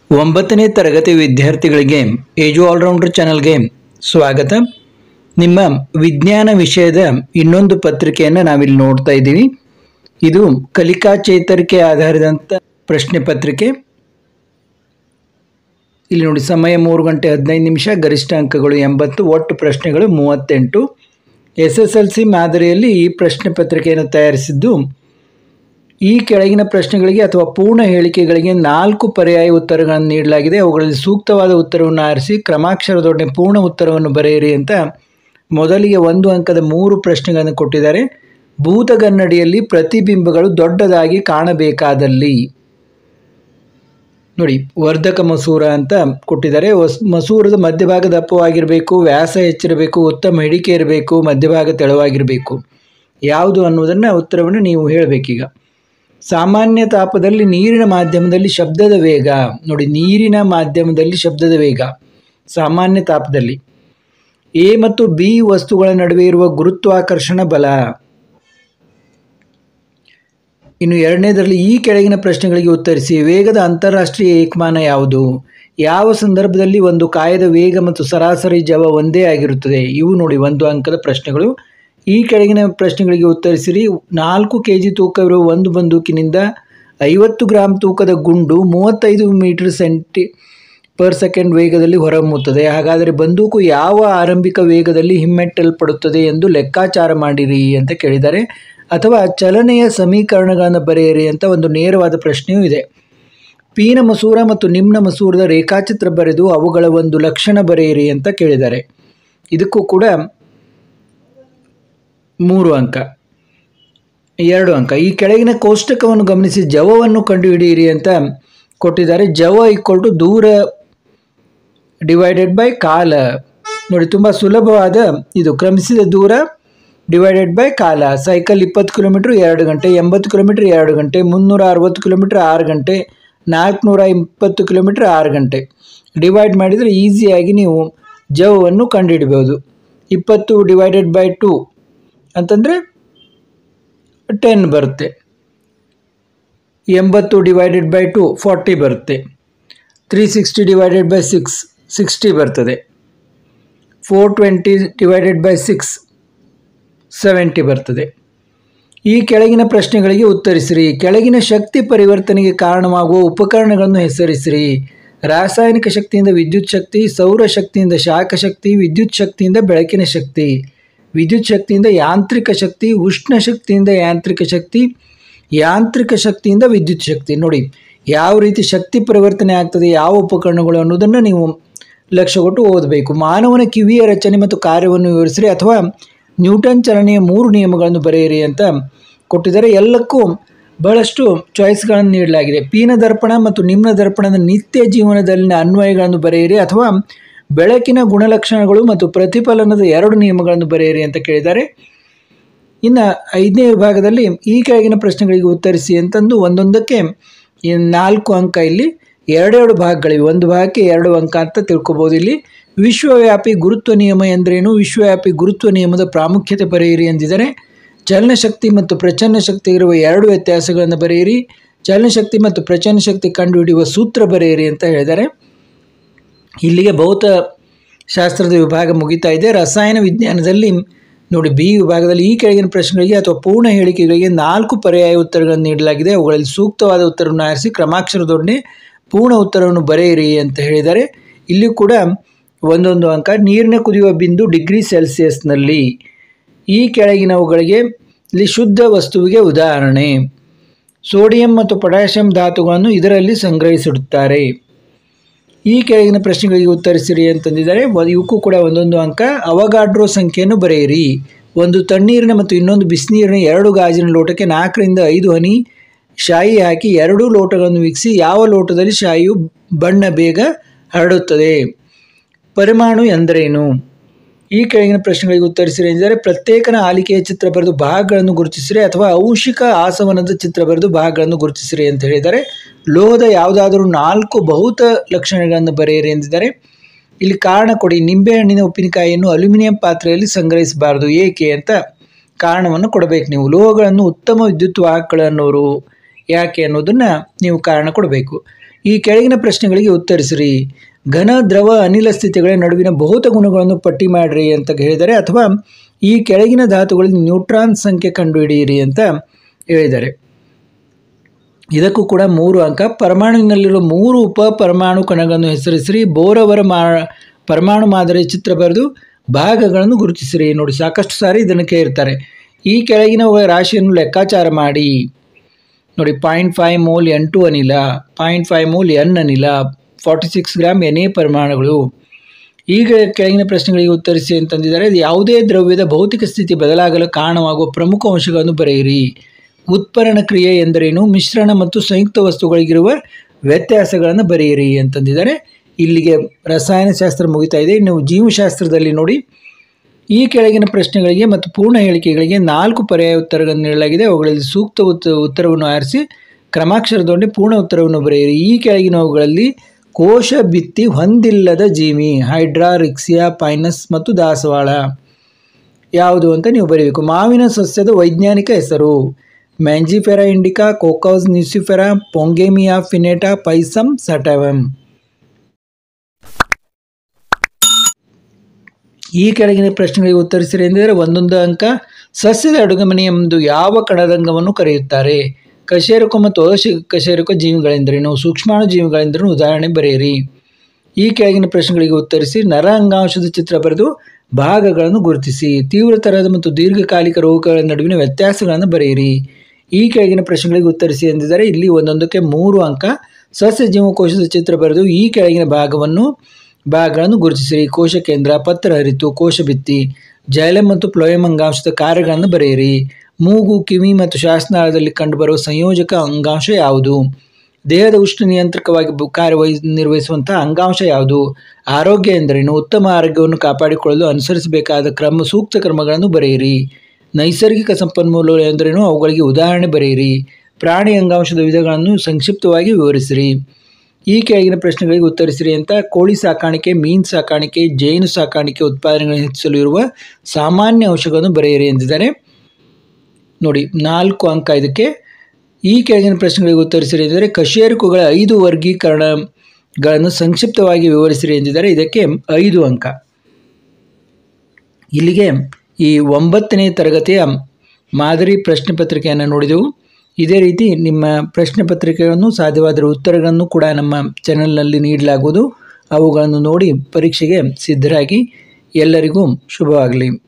ಒಂಬತ್ತನೇ ತರಗತಿ ವಿದ್ಯಾರ್ಥಿಗಳಿಗೆ ಏಜು ಆಲ್ರೌಂಡರ್ ಚಾನಲ್ಗೆ ಸ್ವಾಗತ ನಿಮ್ಮ ವಿಜ್ಞಾನ ವಿಷಯದ ಇನ್ನೊಂದು ಪತ್ರಿಕೆಯನ್ನು ನಾವಿಲ್ಲಿ ನೋಡ್ತಾ ಇದ್ದೀವಿ ಇದು ಕಲಿಕಾ ಚೇತರಿಕೆ ಆಧಾರಿದಂಥ ಪ್ರಶ್ನೆ ಪತ್ರಿಕೆ ಇಲ್ಲಿ ನೋಡಿ ಸಮಯ ಮೂರು ಗಂಟೆ ಹದಿನೈದು ನಿಮಿಷ ಗರಿಷ್ಠ ಅಂಕಗಳು ಎಂಬತ್ತು ಒಟ್ಟು ಪ್ರಶ್ನೆಗಳು ಮೂವತ್ತೆಂಟು ಎಸ್ ಎಸ್ ಎಲ್ ಸಿ ಮಾದರಿಯಲ್ಲಿ ಈ ಪ್ರಶ್ನೆ ಪತ್ರಿಕೆಯನ್ನು ತಯಾರಿಸಿದ್ದು ಈ ಕೆಳಗಿನ ಪ್ರಶ್ನೆಗಳಿಗೆ ಅಥವಾ ಪೂರ್ಣ ಹೇಳಿಕೆಗಳಿಗೆ ನಾಲ್ಕು ಪರ್ಯಾಯ ಉತ್ತರಗಳನ್ನು ನೀಡಲಾಗಿದೆ ಅವುಗಳಲ್ಲಿ ಸೂಕ್ತವಾದ ಉತ್ತರವನ್ನು ಆರಿಸಿ ಕ್ರಮಾಕ್ಷರದೊಡನೆ ಪೂರ್ಣ ಉತ್ತರವನ್ನು ಬರೆಯಿರಿ ಅಂತ ಮೊದಲಿಗೆ ಒಂದು ಅಂಕದ ಮೂರು ಪ್ರಶ್ನೆಗಳನ್ನು ಕೊಟ್ಟಿದ್ದಾರೆ ಭೂತಗನ್ನಡಿಯಲ್ಲಿ ಪ್ರತಿಬಿಂಬಗಳು ದೊಡ್ಡದಾಗಿ ಕಾಣಬೇಕಾದಲ್ಲಿ ನೋಡಿ ವರ್ಧಕ ಮಸೂರ ಅಂತ ಕೊಟ್ಟಿದ್ದಾರೆ ವಸ್ ಮಸೂರದ ಮಧ್ಯಭಾಗ ದಪ್ಪವಾಗಿರಬೇಕು ವ್ಯಾಸ ಹೆಚ್ಚಿರಬೇಕು ಉತ್ತಮ ಹಿಡಿಕೆ ಇರಬೇಕು ಮಧ್ಯಭಾಗ ತೆಳುವಾಗಿರಬೇಕು ಯಾವುದು ಅನ್ನೋದನ್ನು ಉತ್ತರವನ್ನು ನೀವು ಹೇಳಬೇಕೀಗ ಸಾಮಾನ್ಯ ತಾಪದಲ್ಲಿ ನೀರಿನ ಮಾಧ್ಯಮದಲ್ಲಿ ಶಬ್ದದ ವೇಗ ನೋಡಿ ನೀರಿನ ಮಾಧ್ಯಮದಲ್ಲಿ ಶಬ್ದದ ವೇಗ ಸಾಮಾನ್ಯ ತಾಪದಲ್ಲಿ ಎ ಮತ್ತು ಬಿ ವಸ್ತುಗಳ ನಡುವೆ ಇರುವ ಗುರುತ್ವಾಕರ್ಷಣ ಬಲ ಇನ್ನು ಎರಡನೇದರಲ್ಲಿ ಈ ಕೆಳಗಿನ ಪ್ರಶ್ನೆಗಳಿಗೆ ಉತ್ತರಿಸಿ ವೇಗದ ಅಂತಾರಾಷ್ಟ್ರೀಯ ಏಕಮಾನ ಯಾವುದು ಯಾವ ಸಂದರ್ಭದಲ್ಲಿ ಒಂದು ಕಾಯದ ವೇಗ ಮತ್ತು ಸರಾಸರಿ ಜವ ಒಂದೇ ಆಗಿರುತ್ತದೆ ಇವು ನೋಡಿ ಒಂದು ಅಂಕದ ಪ್ರಶ್ನೆಗಳು ಈ ಕೆಳಗಿನ ಪ್ರಶ್ನೆಗಳಿಗೆ ಉತ್ತರಿಸಿರಿ ನಾಲ್ಕು ಕೆ ಜಿ ತೂಕವಿರುವ ಒಂದು ಬಂದೂಕಿನಿಂದ ಐವತ್ತು ಗ್ರಾಂ ತೂಕದ ಗುಂಡು ಮೂವತ್ತೈದು ಮೀಟರ್ ಸೆಂಟಿ ಪರ್ ಸೆಕೆಂಡ್ ವೇಗದಲ್ಲಿ ಹೊರಹೊಮ್ಮುತ್ತದೆ ಹಾಗಾದರೆ ಬಂದೂಕು ಯಾವ ಆರಂಭಿಕ ವೇಗದಲ್ಲಿ ಹಿಮ್ಮೆಟ್ಟಲ್ಪಡುತ್ತದೆ ಎಂದು ಲೆಕ್ಕಾಚಾರ ಮಾಡಿರಿ ಅಂತ ಕೇಳಿದ್ದಾರೆ ಅಥವಾ ಚಲನೆಯ ಸಮೀಕರಣಗಳನ್ನು ಬರೆಯಿರಿ ಅಂತ ಒಂದು ನೇರವಾದ ಪ್ರಶ್ನೆಯೂ ಇದೆ ಪೀನ ಮಸೂರ ಮತ್ತು ನಿಮ್ನ ಮಸೂರದ ರೇಖಾಚಿತ್ರ ಬರೆದು ಅವುಗಳ ಒಂದು ಲಕ್ಷಣ ಬರೆಯಿರಿ ಅಂತ ಕೇಳಿದ್ದಾರೆ ಇದಕ್ಕೂ ಕೂಡ ಮೂರು ಅಂಕ ಎರಡು ಅಂಕ ಈ ಕೆಳಗಿನ ಕೋಷ್ಟಕವನ್ನು ಗಮನಿಸಿ ಜವವನ್ನು ಕಂಡುಹಿಡಿಯಿರಿ ಅಂತ ಕೊಟ್ಟಿದ್ದಾರೆ ಜವ ಈಕ್ವಲ್ ಟು ದೂರ ಡಿವೈಡೆಡ್ ಬೈ ಕಾಲ ನೋಡಿ ತುಂಬ ಸುಲಭವಾದ ಇದು ಕ್ರಮಿಸಿದ ದೂರ ಡಿವೈಡೆಡ್ ಬೈ ಕಾಲ ಸೈಕಲ್ ಇಪ್ಪತ್ತು ಕಿಲೋಮೀಟ್ರ್ ಎರಡು ಗಂಟೆ ಎಂಬತ್ತು ಕಿಲೋಮೀಟ್ರ್ ಎರಡು ಗಂಟೆ ಮುನ್ನೂರ ಅರವತ್ತು ಕಿಲೋಮೀಟ್ರ್ ಆರು ಗಂಟೆ ನಾಲ್ಕುನೂರ ಇಪ್ಪತ್ತು ಕಿಲೋಮೀಟ್ರ್ ಆರು ಗಂಟೆ ಡಿವೈಡ್ ಮಾಡಿದರೆ ಈಸಿಯಾಗಿ ನೀವು ಜವವನ್ನು ಕಂಡುಹಿಡಬಹುದು ಇಪ್ಪತ್ತು ಡಿವೈಡೆಡ್ ಬೈ ಟು ಅಂತಂದರೆ ಟೆನ್ ಬರುತ್ತೆ ಎಂಬತ್ತು ಡಿವೈಡೆಡ್ ಬೈ ಟು ಫಾರ್ಟಿ ಬರುತ್ತೆ three sixty divided by six sixty ಬರ್ತದೆ four twenty divided by six seventy ಬರ್ತದೆ ಈ ಕೆಳಗಿನ ಪ್ರಶ್ನೆಗಳಿಗೆ ಉತ್ತರಿಸಿರಿ ಕೆಳಗಿನ ಶಕ್ತಿ ಪರಿವರ್ತನೆಗೆ ಕಾರಣವಾಗುವ ಉಪಕರಣಗಳನ್ನು ಹೆಸರಿಸಿರಿ ರಾಸಾಯನಿಕ ಶಕ್ತಿಯಿಂದ ವಿದ್ಯುತ್ ಶಕ್ತಿ ಸೌರ ಶಕ್ತಿಯಿಂದ ಶಾಖ ಶಕ್ತಿ ವಿದ್ಯುತ್ ಶಕ್ತಿಯಿಂದ ಬೆಳಕಿನ ಶಕ್ತಿ ವಿದ್ಯುತ್ ಶಕ್ತಿಯಿಂದ ಯಾಂತ್ರಿಕ ಶಕ್ತಿ ಉಷ್ಣ ಶಕ್ತಿಯಿಂದ ಯಾಂತ್ರಿಕ ಶಕ್ತಿ ಯಾಂತ್ರಿಕ ಶಕ್ತಿಯಿಂದ ವಿದ್ಯುತ್ ಶಕ್ತಿ ನೋಡಿ ಯಾವ ರೀತಿ ಶಕ್ತಿ ಪರಿವರ್ತನೆ ಆಗ್ತದೆ ಯಾವ ಉಪಕರಣಗಳು ಅನ್ನೋದನ್ನು ನೀವು ಲಕ್ಷ್ಯ ಕೊಟ್ಟು ಓದಬೇಕು ಮಾನವನ ಕಿವಿಯ ರಚನೆ ಮತ್ತು ಕಾರ್ಯವನ್ನು ವಿವರಿಸಿರಿ ಅಥವಾ ನ್ಯೂಟನ್ ಚಲನೆಯ ಮೂರು ನಿಯಮಗಳನ್ನು ಬರೆಯಿರಿ ಅಂತ ಕೊಟ್ಟಿದ್ದಾರೆ ಎಲ್ಲಕ್ಕೂ ಬಹಳಷ್ಟು ಚಾಯ್ಸ್ಗಳನ್ನು ನೀಡಲಾಗಿದೆ ಪೀನ ದರ್ಪಣ ಮತ್ತು ನಿಮ್ನ ದರ್ಪಣದ ನಿತ್ಯ ಜೀವನದಲ್ಲಿನ ಅನ್ವಯಗಳನ್ನು ಬರೆಯಿರಿ ಅಥವಾ ಬೆಳಕಿನ ಗುಣಲಕ್ಷಣಗಳು ಮತ್ತು ಪ್ರತಿಫಲನದ ಎರಡು ನಿಯಮಗಳನ್ನು ಬರೆಯಿರಿ ಅಂತ ಕೇಳಿದ್ದಾರೆ ಇನ್ನು ಐದನೇ ವಿಭಾಗದಲ್ಲಿ ಈ ಕೆಳಗಿನ ಪ್ರಶ್ನೆಗಳಿಗೆ ಉತ್ತರಿಸಿ ಅಂತಂದು ಒಂದೊಂದಕ್ಕೆ ಈ ನಾಲ್ಕು ಅಂಕ ಇಲ್ಲಿ ಎರಡೆರಡು ಭಾಗಗಳಿವೆ ಒಂದು ಭಾಗಕ್ಕೆ ಎರಡು ಅಂಕ ಅಂತ ತಿಳ್ಕೊಬೋದು ಇಲ್ಲಿ ವಿಶ್ವವ್ಯಾಪಿ ಗುರುತ್ವ ನಿಯಮ ಎಂದರೇನು ವಿಶ್ವವ್ಯಾಪಿ ಗುರುತ್ವ ನಿಯಮದ ಪ್ರಾಮುಖ್ಯತೆ ಬರೆಯಿರಿ ಎಂದಿದ್ದಾರೆ ಚಲನಶಕ್ತಿ ಮತ್ತು ಪ್ರಚನ್ನ ಶಕ್ತಿ ಇರುವ ಎರಡು ವ್ಯತ್ಯಾಸಗಳನ್ನು ಬರೆಯಿರಿ ಚಲನಶಕ್ತಿ ಮತ್ತು ಪ್ರಚನ್ನ ಶಕ್ತಿ ಕಂಡುಹಿಡಿಯುವ ಸೂತ್ರ ಬರೆಯಿರಿ ಅಂತ ಹೇಳಿದ್ದಾರೆ ಇಲ್ಲಿಗೆ ಭೌತ ಶಾಸ್ತ್ರದ ವಿಭಾಗ ಮುಗಿತಾ ಇದೆ ರಸಾಯನ ವಿಜ್ಞಾನದಲ್ಲಿ ನೋಡಿ ಬಿ ವಿಭಾಗದಲ್ಲಿ ಈ ಕೆಳಗಿನ ಪ್ರಶ್ನೆಗಳಿಗೆ ಅಥವಾ ಪೂರ್ಣ ಹೇಳಿಕೆಗಳಿಗೆ ನಾಲ್ಕು ಪರ್ಯಾಯ ಉತ್ತರಗಳನ್ನು ನೀಡಲಾಗಿದೆ ಅವುಗಳಲ್ಲಿ ಸೂಕ್ತವಾದ ಉತ್ತರವನ್ನು ಆರಿಸಿ ಕ್ರಮಾಕ್ಷರದೊಡನೆ ಪೂರ್ಣ ಉತ್ತರವನ್ನು ಬರೆಯಿರಿ ಅಂತ ಹೇಳಿದ್ದಾರೆ ಇಲ್ಲಿ ಕೂಡ ಒಂದೊಂದು ಅಂಕ ನೀರಿನ ಕುದಿಯುವ ಬಿಂದು ಡಿಗ್ರಿ ಸೆಲ್ಸಿಯಸ್ನಲ್ಲಿ ಈ ಕೆಳಗಿನವುಗಳಿಗೆ ಇಲ್ಲಿ ಶುದ್ಧ ವಸ್ತುವಿಗೆ ಉದಾಹರಣೆ ಸೋಡಿಯಂ ಮತ್ತು ಪೊಟ್ಯಾಷಿಯಂ ಧಾತುಗಳನ್ನು ಇದರಲ್ಲಿ ಸಂಗ್ರಹಿಸಿಡುತ್ತಾರೆ ಈ ಕೆಳಗಿನ ಪ್ರಶ್ನೆಗಳಿಗೆ ಉತ್ತರಿಸಿರಿ ಅಂತಂದಿದ್ದಾರೆ ಇವಕ್ಕೂ ಕೂಡ ಒಂದೊಂದು ಅಂಕ ಅವಗಾಡ್ರೋ ಸಂಖ್ಯೆಯನ್ನು ಬರೆಯಿರಿ ಒಂದು ತಣ್ಣೀರಿನ ಮತ್ತು ಇನ್ನೊಂದು ಬಿಸಿನೀರಿನ ಎರಡು ಗಾಜಿನ ಲೋಟಕ್ಕೆ ನಾಲ್ಕರಿಂದ ಐದು ಹನಿ ಶಾಯಿ ಹಾಕಿ ಎರಡೂ ಲೋಟಗಳನ್ನು ವೀಕ್ಷಿಸಿ ಯಾವ ಲೋಟದಲ್ಲಿ ಶಾಯಿಯು ಬಣ್ಣ ಬೇಗ ಹರಡುತ್ತದೆ ಪರಿಮಾಣು ಎಂದರೇನು ಈ ಕೆಳಗಿನ ಪ್ರಶ್ನೆಗಳಿಗೆ ಉತ್ತರಿಸಿರಿ ಎಂದರೆ ಪ್ರತ್ಯೇಕನ ಆಲಿಕೆಯ ಚಿತ್ರ ಬರೆದು ಭಾಗಗಳನ್ನು ಗುರುತಿಸಿರಿ ಅಥವಾ ಔಷಿಕ ಆಸವನದ ಚಿತ್ರ ಬರೆದು ಭಾಗಗಳನ್ನು ಗುರುತಿಸಿರಿ ಅಂತ ಹೇಳಿದ್ದಾರೆ ಲೋಹದ ಯಾವುದಾದರೂ ನಾಲ್ಕು ಭೌತ ಲಕ್ಷಣಗಳನ್ನು ಬರೆಯಿರಿ ಎಂದಿದ್ದಾರೆ ಇಲ್ಲಿ ಕಾರಣ ಕೊಡಿ ನಿಂಬೆಹಣ್ಣಿನ ಉಪ್ಪಿನಕಾಯಿಯನ್ನು ಅಲ್ಯೂಮಿನಿಯಂ ಪಾತ್ರೆಯಲ್ಲಿ ಸಂಗ್ರಹಿಸಬಾರದು ಏಕೆ ಅಂತ ಕಾರಣವನ್ನು ಕೊಡಬೇಕು ನೀವು ಲೋಹಗಳನ್ನು ಉತ್ತಮ ವಿದ್ಯುತ್ ವಾಹಕಗಳು ಅನ್ನೋರು ಯಾಕೆ ಅನ್ನೋದನ್ನು ನೀವು ಕಾರಣ ಕೊಡಬೇಕು ಈ ಕೆಳಗಿನ ಪ್ರಶ್ನೆಗಳಿಗೆ ಉತ್ತರಿಸಿರಿ ಘನ ದ್ರವ ಅನಿಲ ಸ್ಥಿತಿಗಳ ನಡುವಿನ ಭೌತ ಗುಣಗಳನ್ನು ಪಟ್ಟಿ ಮಾಡಿರಿ ಅಂತ ಹೇಳಿದ್ದಾರೆ ಅಥವಾ ಈ ಕೆಳಗಿನ ಧಾತುಗಳಲ್ಲಿ ನ್ಯೂಟ್ರಾನ್ ಸಂಖ್ಯೆ ಕಂಡುಹಿಡಿಯಿರಿ ಅಂತ ಹೇಳಿದ್ದಾರೆ ಇದಕ್ಕೂ ಕೂಡ ಮೂರು ಅಂಕ ಪರಮಾಣುವಿನಲ್ಲಿರುವ ಮೂರು ಉಪ ಪರಮಾಣು ಕಣಗಳನ್ನು ಹೆಸರಿಸಿರಿ ಬೋರವರ ಮಾ ಪರಮಾಣು ಮಾದರಿ ಚಿತ್ರ ಬರೆದು ಭಾಗಗಳನ್ನು ಗುರುತಿಸಿರಿ ನೋಡಿ ಸಾಕಷ್ಟು ಸಾರಿ ಇದನ್ನು ಕೇಳಿರ್ತಾರೆ ಈ ಕೆಳಗಿನ ರಾಶಿಯನ್ನು ಲೆಕ್ಕಾಚಾರ ಮಾಡಿ ನೋಡಿ point five mole N two ಅನಿಲ ಪಾಯಿಂಟ್ ಫೈವ್ ಮೋಲ್ ಎನ್ ಅನಿಲ forty six gram N A ಪರಮಾಣುಗಳು ಈಗ ಕೆಳಗಿನ ಪ್ರಶ್ನೆಗಳಿಗೆ ಉತ್ತರಿಸಿ ಅಂತಂದಿದ್ದಾರೆ ಇದು ಯಾವುದೇ ದ್ರವ್ಯದ ಭೌತಿಕ ಸ್ಥಿತಿ ಬದಲಾಗಲು ಕಾರಣವಾಗುವ ಪ್ರಮುಖ ಅಂಶಗಳನ್ನು ಬರೆಯಿರಿ ಉತ್ಪನ್ನ ಕ್ರಿಯೆ ಎಂದರೇನು ಮಿಶ್ರಣ ಮತ್ತು ಸಂಯುಕ್ತ ವಸ್ತುಗಳಿಗಿರುವ ವ್ಯತ್ಯಾಸಗಳನ್ನು ಬರೆಯಿರಿ ಅಂತಂದಿದ್ದಾರೆ ಇಲ್ಲಿಗೆ ರಸಾಯನಶಾಸ್ತ್ರ ಮುಗಿತಾ ಇದೆ ಇನ್ನು ಜೀವಶಾಸ್ತ್ರದಲ್ಲಿ ನೋಡಿ ಈ ಕೆಳಗಿನ ಪ್ರಶ್ನೆಗಳಿಗೆ ಮತ್ತು ಪೂರ್ಣ ಹೇಳಿಕೆಗಳಿಗೆ ನಾಲ್ಕು ಪರ್ಯಾಯ ಉತ್ತರಗಳನ್ನು ನೀಡಲಾಗಿದೆ ಅವುಗಳಲ್ಲಿ ಸೂಕ್ತ ಉತ್ತ ಉತ್ತರವನ್ನು ಆರಿಸಿ ಕ್ರಮಾಕ್ಷರದೊಂದಿಗೆ ಪೂರ್ಣ ಉತ್ತರವನ್ನು ಬರೆಯಿರಿ ಈ ಕೆಳಗಿನವುಗಳಲ್ಲಿ ಕೋಶ ಭಿತ್ತಿ ಹೊಂದಿಲ್ಲದ ಜೀವಿ ಹೈಡ್ರಾ ರಿಕ್ಸಿಯಾ ಪೈನಸ್ ಮತ್ತು ದಾಸವಾಳ ಯಾವುದು ಅಂತ ನೀವು ಬರೀಬೇಕು ಮಾವಿನ ಸಸ್ಯದ ವೈಜ್ಞಾನಿಕ ಹೆಸರು Mangifera indica Cocos nucifera Pongamia pinnata Pisum sativum ಈ ಕೆಳಗಿನ ಪ್ರಶ್ನೆಗಳಿಗೆ ಉತ್ತರಿಸಿರಿ ಎಂದರೆ ಒಂದೊಂದು ಅಂಕ ಸಸ್ಯದ ಅಡುಗೆಮನೆ ಎಂದು ಯಾವ ಕಣದಂಗವನ್ನು ಕರೆಯುತ್ತಾರೆ ಕಶೇರುಕ ಮತ್ತು ಅಶಿ ಕಶೇರುಕ ಜೀವಿಗಳೆಂದರೇನು ಸೂಕ್ಷ್ಮಾಣು ಜೀವಿಗಳೆಂದರೇನು ಉದಾಹರಣೆ ಬರೆಯಿರಿ ಈ ಕೆಳಗಿನ ಪ್ರಶ್ನೆಗಳಿಗೆ ಉತ್ತರಿಸಿ ನರ ಅಂಗಾಂಶದ ಚಿತ್ರ ಬರೆದು ಭಾಗಗಳನ್ನು ಗುರುತಿಸಿ ತೀವ್ರತರದ ಮತ್ತು ದೀರ್ಘಕಾಲಿಕ ರೋಗಗಳ ನಡುವಿನ ವ್ಯತ್ಯಾಸಗಳನ್ನು ಬರೆಯಿರಿ ಈ ಕೆಳಗಿನ ಪ್ರಶ್ನೆಗಳಿಗೆ ಉತ್ತರಿಸಿ ಎಂದಿದ್ದಾರೆ ಇಲ್ಲಿ ಒಂದೊಂದಕ್ಕೆ ಮೂರು ಅಂಕ ಸಸ್ಯ ಜೀವಕೋಶದ ಚಿತ್ರ ಬರೆದು ಈ ಕೆಳಗಿನ ಭಾಗವನ್ನು ಭಾಗಗಳನ್ನು ಗುರುತಿಸಿರಿ ಕೋಶ ಕೇಂದ್ರ ಪತ್ರ ಹರಿತು ಕೋಶ ಭಿತ್ತಿ ಜೈಲಮ್ ಮತ್ತು ಪ್ಲೋಯಮ್ ಅಂಗಾಂಶದ ಕಾರ್ಯಗಳನ್ನು ಬರೆಯಿರಿ ಮೂಗು ಕಿವಿ ಮತ್ತು ಶ್ವಾಸನಾಳದಲ್ಲಿ ಕಂಡುಬರುವ ಸಂಯೋಜಕ ಅಂಗಾಂಶ ಯಾವುದು ದೇಹದ ಉಷ್ಣ ನಿಯಂತ್ರಕವಾಗಿ ಬ- ಕಾರ್ಯವಹಿ ನಿರ್ವಹಿಸುವಂತಹ ಅಂಗಾಂಶ ಯಾವುದು ಆರೋಗ್ಯ ಎಂದರೇನು ಉತ್ತಮ ಆರೋಗ್ಯವನ್ನು ಕಾಪಾಡಿಕೊಳ್ಳಲು ಅನುಸರಿಸಬೇಕಾದ ಕ್ರಮ ಸೂಕ್ತ ಕ್ರಮಗಳನ್ನು ಬರೆಯಿರಿ ನೈಸರ್ಗಿಕ ಸಂಪನ್ಮೂಲಗಳು ಎಂದರೇನು ಅವುಗಳಿಗೆ ಉದಾಹರಣೆ ಬರೆಯಿರಿ ಪ್ರಾಣಿ ಅಂಗಾಂಶದ ವಿಧಗಳನ್ನು ಸಂಕ್ಷಿಪ್ತವಾಗಿ ವಿವರಿಸಿರಿ ಈ ಕೆಳಗಿನ ಪ್ರಶ್ನೆಗಳಿಗೆ ಉತ್ತರಿಸಿರಿ ಅಂತ ಕೋಳಿ ಸಾಕಾಣಿಕೆ ಮೀನು ಸಾಕಾಣಿಕೆ ಜೇನು ಸಾಕಾಣಿಕೆ ಉತ್ಪಾದನೆಗಳನ್ನು ಹೆಚ್ಚಿಸಲು ಇರುವ ಸಾಮಾನ್ಯ ಅಂಶಗಳನ್ನು ಬರೆಯಿರಿ ಎಂದಿದ್ದಾರೆ ನೋಡಿ ನಾಲ್ಕು ಅಂಕ ಇದಕ್ಕೆ ಈ ಕೆಳಗಿನ ಪ್ರಶ್ನೆಗಳಿಗೆ ಉತ್ತರಿಸಿರಿ ಎಂದರೆ ಕಶೇರುಕಗಳ ಐದು ವರ್ಗೀಕರಣಗಳನ್ನು ಸಂಕ್ಷಿಪ್ತವಾಗಿ ವಿವರಿಸಿರಿ ಎಂದಿದ್ದಾರೆ ಇದಕ್ಕೆ ಐದು ಅಂಕ ಇಲ್ಲಿಗೆ ಈ ಒಂಬತ್ತನೇ ತರಗತಿಯ ಮಾದರಿ ಪ್ರಶ್ನೆ ಪತ್ರಿಕೆಯನ್ನು ನೋಡಿದೆವು ಇದೇ ರೀತಿ ನಿಮ್ಮ ಪ್ರಶ್ನೆ ಪತ್ರಿಕೆಗಳನ್ನು ಸಾಧ್ಯವಾದರೆ ಉತ್ತರಗಳನ್ನು ಕೂಡ ನಮ್ಮ ಚಾನಲ್ನಲ್ಲಿ ನೀಡಲಾಗುವುದು ಅವುಗಳನ್ನು ನೋಡಿ ಪರೀಕ್ಷೆಗೆ ಸಿದ್ಧರಾಗಿ ಎಲ್ಲರಿಗೂ ಶುಭವಾಗಲಿ